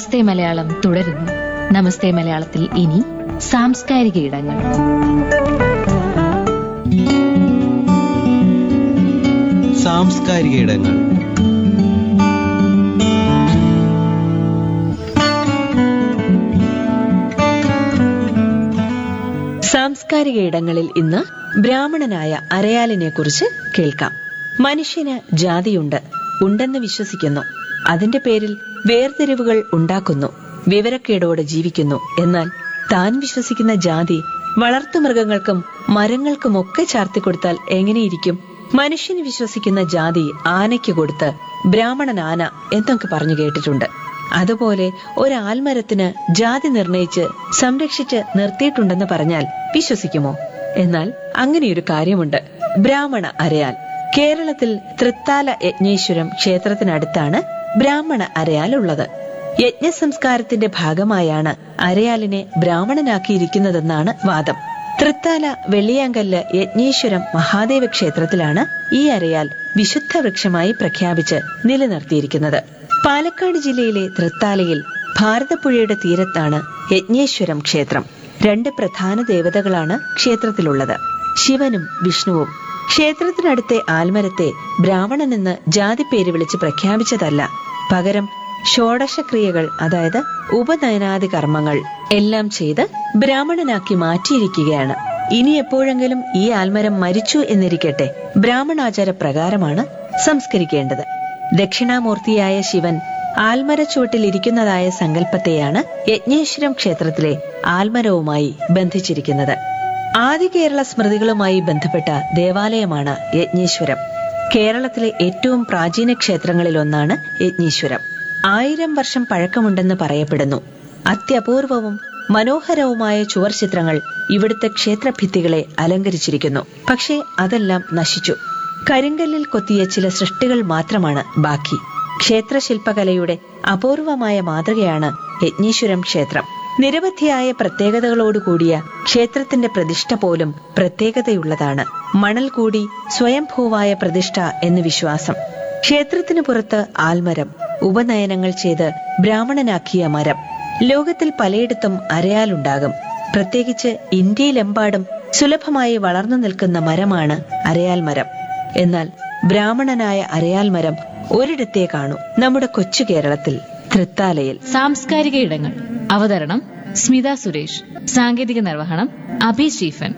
നമസ്തേ മലയാളം തുടരുന്നു നമസ്തേ മലയാളത്തിൽ ഇനി സാംസ്കാരിക ഇടങ്ങൾ സാംസ്കാരിക ഇടങ്ങൾ സാംസ്കാരിക ഇടങ്ങളിൽ ഇന്ന് ബ്രാഹ്മണനായ അരയാലിനെ കുറിച്ച് കേൾക്കാം മനുഷ്യന് ജാതിയുണ്ട് ഉണ്ടെന്ന് വിശ്വസിക്കുന്നു അതിന്റെ പേരിൽ വേർതിരിവുകൾ ഉണ്ടാക്കുന്നു വിവരക്കേടോടെ ജീവിക്കുന്നു എന്നാൽ താൻ വിശ്വസിക്കുന്ന ജാതി വളർത്തുമൃഗങ്ങൾക്കും മരങ്ങൾക്കുമൊക്കെ ചാർത്തിക്കൊടുത്താൽ എങ്ങനെയിരിക്കും മനുഷ്യന് വിശ്വസിക്കുന്ന ജാതി ആനയ്ക്ക് കൊടുത്ത് ബ്രാഹ്മണൻ ആന എന്നൊക്കെ പറഞ്ഞു കേട്ടിട്ടുണ്ട് അതുപോലെ ഒരാൽമരത്തിന് ജാതി നിർണയിച്ച് സംരക്ഷിച്ച് നിർത്തിയിട്ടുണ്ടെന്ന് പറഞ്ഞാൽ വിശ്വസിക്കുമോ എന്നാൽ അങ്ങനെയൊരു കാര്യമുണ്ട് ബ്രാഹ്മണ അരയാൽ കേരളത്തിൽ തൃത്താല യജ്ഞേശ്വരം ക്ഷേത്രത്തിനടുത്താണ് ബ്രാഹ്മണ അരയാൽ ഉള്ളത് യജ്ഞസംസ്കാരത്തിന്റെ ഭാഗമായാണ് അരയാലിനെ ബ്രാഹ്മണനാക്കിയിരിക്കുന്നതെന്നാണ് വാദം തൃത്താല വെള്ളിയാങ്കല്ല് യജ്ഞേശ്വരം മഹാദേവ ക്ഷേത്രത്തിലാണ് ഈ അരയാൽ വിശുദ്ധ വൃക്ഷമായി പ്രഖ്യാപിച്ച് നിലനിർത്തിയിരിക്കുന്നത് പാലക്കാട് ജില്ലയിലെ തൃത്താലയിൽ ഭാരതപ്പുഴയുടെ തീരത്താണ് യജ്ഞേശ്വരം ക്ഷേത്രം രണ്ട് പ്രധാന ദേവതകളാണ് ക്ഷേത്രത്തിലുള്ളത് ശിവനും വിഷ്ണുവും ക്ഷേത്രത്തിനടുത്തെ ആൽമരത്തെ ബ്രാഹ്മണനെന്ന് ജാതിപ്പേര് വിളിച്ച് പ്രഖ്യാപിച്ചതല്ല പകരം ഷോഡശക്രിയകൾ അതായത് ഉപനയനാദി കർമ്മങ്ങൾ എല്ലാം ചെയ്ത് ബ്രാഹ്മണനാക്കി മാറ്റിയിരിക്കുകയാണ് ഇനി എപ്പോഴെങ്കിലും ഈ ആൽമരം മരിച്ചു എന്നിരിക്കട്ടെ ബ്രാഹ്മണാചാര പ്രകാരമാണ് സംസ്കരിക്കേണ്ടത് ദക്ഷിണാമൂർത്തിയായ ശിവൻ ആൽമരച്ചുവട്ടിൽ ഇരിക്കുന്നതായ സങ്കല്പത്തെയാണ് യജ്ഞേശ്വരം ക്ഷേത്രത്തിലെ ആൽമരവുമായി ബന്ധിച്ചിരിക്കുന്നത് ആദി കേരള സ്മൃതികളുമായി ബന്ധപ്പെട്ട ദേവാലയമാണ് യജ്ഞേശ്വരം കേരളത്തിലെ ഏറ്റവും പ്രാചീന ക്ഷേത്രങ്ങളിലൊന്നാണ് യജ്ഞേശ്വരം ആയിരം വർഷം പഴക്കമുണ്ടെന്ന് പറയപ്പെടുന്നു അത്യപൂർവവും മനോഹരവുമായ ചുവർ ചിത്രങ്ങൾ ഇവിടുത്തെ ക്ഷേത്രഭിത്തികളെ അലങ്കരിച്ചിരിക്കുന്നു പക്ഷേ അതെല്ലാം നശിച്ചു കരിങ്കല്ലിൽ കൊത്തിയ ചില സൃഷ്ടികൾ മാത്രമാണ് ബാക്കി ക്ഷേത്രശില്പകലയുടെ അപൂർവമായ മാതൃകയാണ് യജ്ഞീശ്വരം ക്ഷേത്രം നിരവധിയായ പ്രത്യേകതകളോടുകൂടിയ ക്ഷേത്രത്തിന്റെ പ്രതിഷ്ഠ പോലും പ്രത്യേകതയുള്ളതാണ് മണൽ കൂടി സ്വയംഭൂവായ പ്രതിഷ്ഠ എന്ന് വിശ്വാസം ക്ഷേത്രത്തിനു പുറത്ത് ആൽമരം ഉപനയനങ്ങൾ ചെയ്ത് ബ്രാഹ്മണനാക്കിയ മരം ലോകത്തിൽ പലയിടത്തും അരയാലുണ്ടാകും പ്രത്യേകിച്ച് ഇന്ത്യയിലെമ്പാടും സുലഭമായി വളർന്നു നിൽക്കുന്ന മരമാണ് അരയാൽ മരം എന്നാൽ ബ്രാഹ്മണനായ അരയാൽ മരം ഒരിടത്തേ കാണൂ നമ്മുടെ കൊച്ചു കേരളത്തിൽ തൃത്താലയിൽ സാംസ്കാരിക ഇടങ്ങൾ അവതരണം സ്മിത സുരേഷ് സാങ്കേതിക നിർവഹണം അഭി സ്റ്റീഫൻ